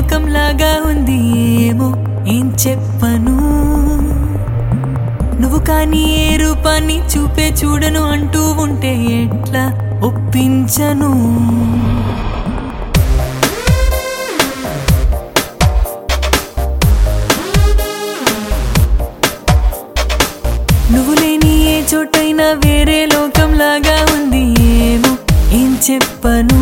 లోకంలాగా ఉంది ఏమో ఏం చెప్పను నువ్వు కానీ ఏ రూపాన్ని చూపే చూడను అంటూ ఉంటే ఎట్లా ఒప్పించను నువ్వు లేని ఏ చోటైనా వేరే లోకంలాగా ఉంది ఏమో ఏం చెప్పను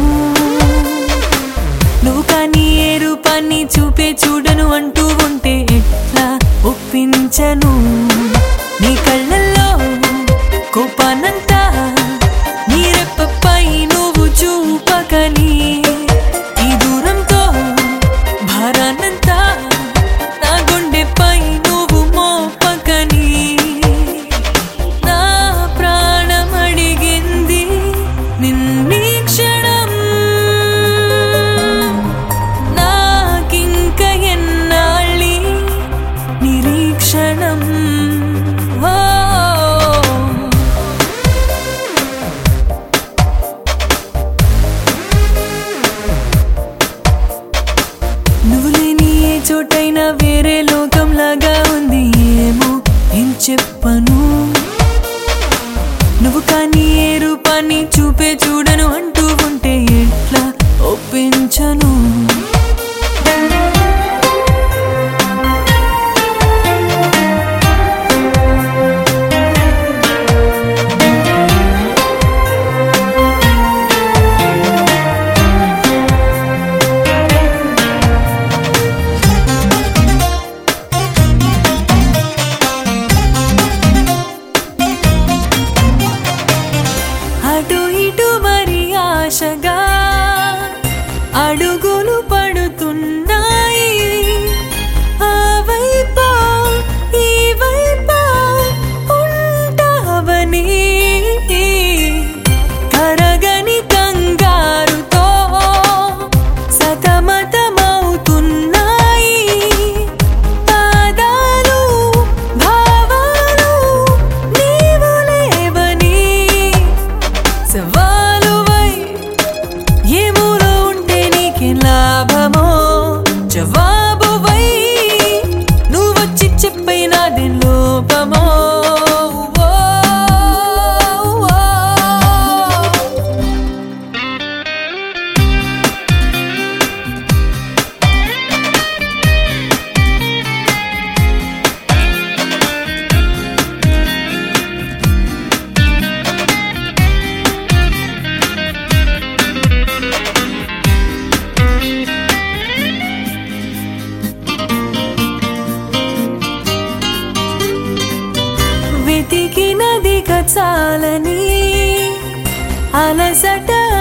నువ్వు కానీ ఏ రూపాన్ని చూపే చూడను అంటూ ఉంటే ఎట్లా ఒప్పించను నీ కళ్ళల్లో కోపానంతా నీ రెప్పపై నువ్వు చూపకని ఈ దూరంతో భారాన్నంతా నా గుండెపై నువ్వు మోపకని నా ప్రాణం అడిగింది నిన్నీ క్షణం నాకింక ఎన్నాళ్ళి నిరీక్షణం ఓ నువ్వు లేని ఏ చోటైనా వేరే లోకంలాగా ఉంది ఏమో ఏం చెప్పను నువ్వు కానీ ఏ రూపాన్ని చూపే చూడను అంటూ ఉంటే ఎట్లా ఒప్పించను అటు ఇటు మరి ఆశగా అడుగులు పడుతున్నాయి ఆ వైపా ఈ వైపా ఉంటావని కరగని కంగారుతో సతమతమవుతున్నాయి పాదాలు భావాలు నీవు లేవని సవాలువై ఏ మూలో ఉంటే నీకే లాభమో జవాబువై నువ్వొచ్చి చెప్పైనాది లోపమో ఓ, ఓ. వెతికినది చాలని అలసట